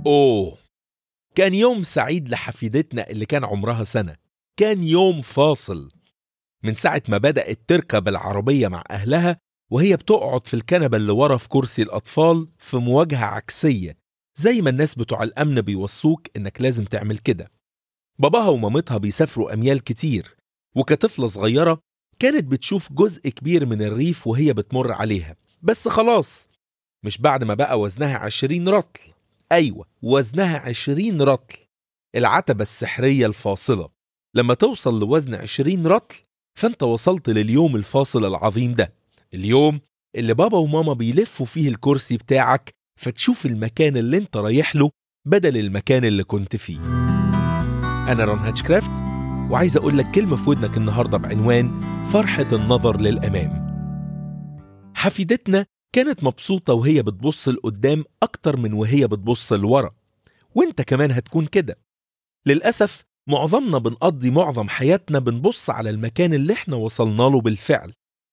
أوه كان يوم سعيد لحفيدتنا اللي كان عمرها سنة كان يوم فاصل من ساعة ما بدأت تركب العربية مع أهلها وهي بتقعد في الكنبة اللي ورا في كرسي الأطفال في مواجهة عكسية زي ما الناس بتوع الأمن بيوصوك إنك لازم تعمل كده باباها ومامتها بيسافروا أميال كتير وكطفلة صغيرة كانت بتشوف جزء كبير من الريف وهي بتمر عليها بس خلاص مش بعد ما بقى وزنها عشرين رطل أيوة وزنها عشرين رطل العتبة السحرية الفاصلة لما توصل لوزن عشرين رطل فانت وصلت لليوم الفاصل العظيم ده اليوم اللي بابا وماما بيلفوا فيه الكرسي بتاعك فتشوف المكان اللي انت رايح له بدل المكان اللي كنت فيه أنا رون هاتشكرافت وعايز أقول لك كلمة في ودنك النهاردة بعنوان فرحة النظر للأمام حفيدتنا كانت مبسوطة وهي بتبص لقدام أكتر من وهي بتبص لورا وانت كمان هتكون كده للأسف معظمنا بنقضي معظم حياتنا بنبص على المكان اللي احنا وصلنا له بالفعل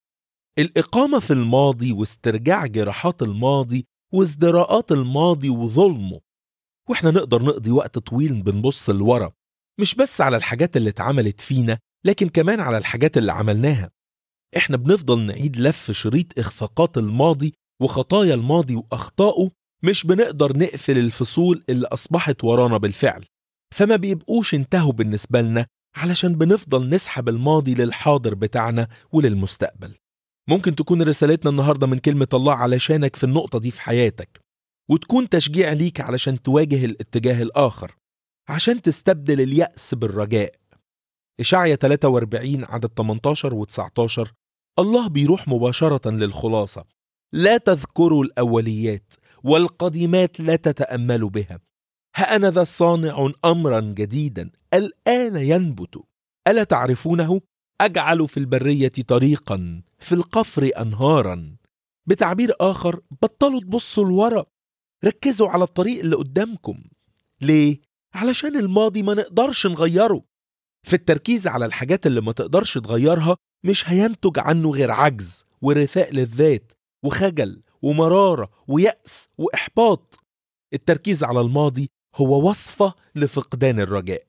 الإقامة في الماضي واسترجاع جراحات الماضي وازدراءات الماضي وظلمه واحنا نقدر نقضي وقت طويل بنبص لورا مش بس على الحاجات اللي اتعملت فينا لكن كمان على الحاجات اللي عملناها احنا بنفضل نعيد لف شريط اخفاقات الماضي وخطايا الماضي واخطائه مش بنقدر نقفل الفصول اللي اصبحت ورانا بالفعل فما بيبقوش انتهوا بالنسبة لنا علشان بنفضل نسحب الماضي للحاضر بتاعنا وللمستقبل ممكن تكون رسالتنا النهاردة من كلمة الله علشانك في النقطة دي في حياتك وتكون تشجيع ليك علشان تواجه الاتجاه الآخر عشان تستبدل اليأس بالرجاء إشعيا 43 عدد 18 و 19 الله بيروح مباشرة للخلاصة لا تذكروا الأوليات والقديمات لا تتأملوا بها هأنا ذا صانع أمرا جديدا الآن ينبت ألا تعرفونه؟ أجعل في البرية طريقا في القفر أنهارا بتعبير آخر بطلوا تبصوا لورا ركزوا على الطريق اللي قدامكم ليه؟ علشان الماضي ما نقدرش نغيره في التركيز على الحاجات اللي ما تقدرش تغيرها مش هينتج عنه غير عجز ورثاء للذات وخجل ومرارة ويأس وإحباط التركيز على الماضي هو وصفة لفقدان الرجاء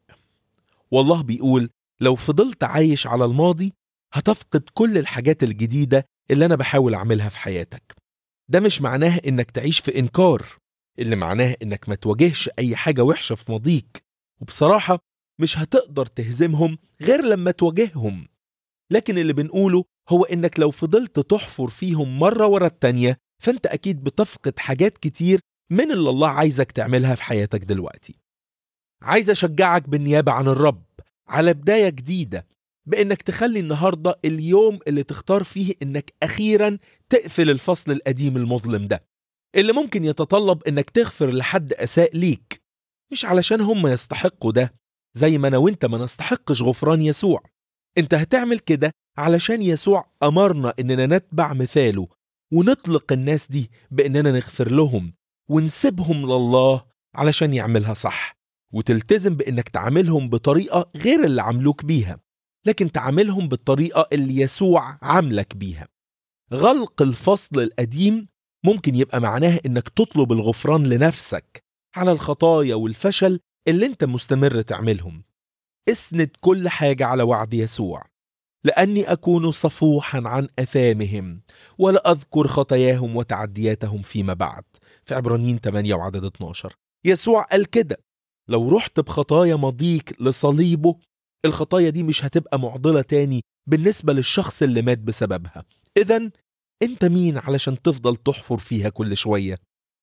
والله بيقول لو فضلت عايش على الماضي هتفقد كل الحاجات الجديدة اللي أنا بحاول أعملها في حياتك ده مش معناه إنك تعيش في إنكار اللي معناه إنك ما تواجهش أي حاجة وحشة في ماضيك وبصراحة مش هتقدر تهزمهم غير لما تواجههم لكن اللي بنقوله هو إنك لو فضلت تحفر فيهم مرة ورا التانية فأنت أكيد بتفقد حاجات كتير من اللي الله عايزك تعملها في حياتك دلوقتي عايز أشجعك بالنيابة عن الرب على بداية جديدة بإنك تخلي النهاردة اليوم اللي تختار فيه إنك أخيرا تقفل الفصل القديم المظلم ده اللي ممكن يتطلب إنك تغفر لحد أساء ليك مش علشان هم يستحقوا ده زي ما أنا وإنت ما نستحقش غفران يسوع أنت هتعمل كده علشان يسوع أمرنا إننا نتبع مثاله ونطلق الناس دي بإننا نغفر لهم ونسيبهم لله علشان يعملها صح وتلتزم بإنك تعاملهم بطريقة غير اللي عملوك بيها لكن تعاملهم بالطريقة اللي يسوع عاملك بيها غلق الفصل القديم ممكن يبقى معناه إنك تطلب الغفران لنفسك على الخطايا والفشل اللي انت مستمر تعملهم اسند كل حاجة على وعد يسوع لأني أكون صفوحا عن أثامهم ولا أذكر خطاياهم وتعدياتهم فيما بعد في عبرانيين 8 وعدد 12 يسوع قال كده لو رحت بخطايا ماضيك لصليبه الخطايا دي مش هتبقى معضلة تاني بالنسبة للشخص اللي مات بسببها إذا أنت مين علشان تفضل تحفر فيها كل شوية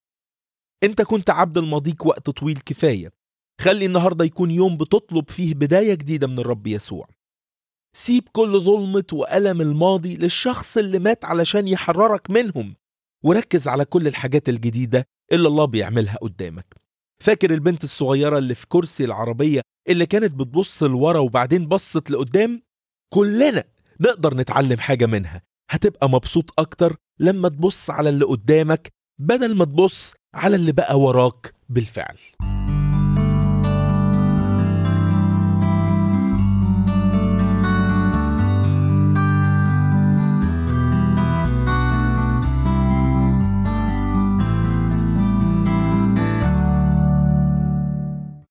أنت كنت عبد الماضيك وقت طويل كفاية خلي النهاردة يكون يوم بتطلب فيه بداية جديدة من الرب يسوع سيب كل ظلمة وألم الماضي للشخص اللي مات علشان يحررك منهم وركز على كل الحاجات الجديدة اللي الله بيعملها قدامك فاكر البنت الصغيرة اللي في كرسي العربية اللي كانت بتبص لورا وبعدين بصت لقدام كلنا نقدر نتعلم حاجة منها هتبقى مبسوط أكتر لما تبص على اللي قدامك بدل ما تبص على اللي بقى وراك بالفعل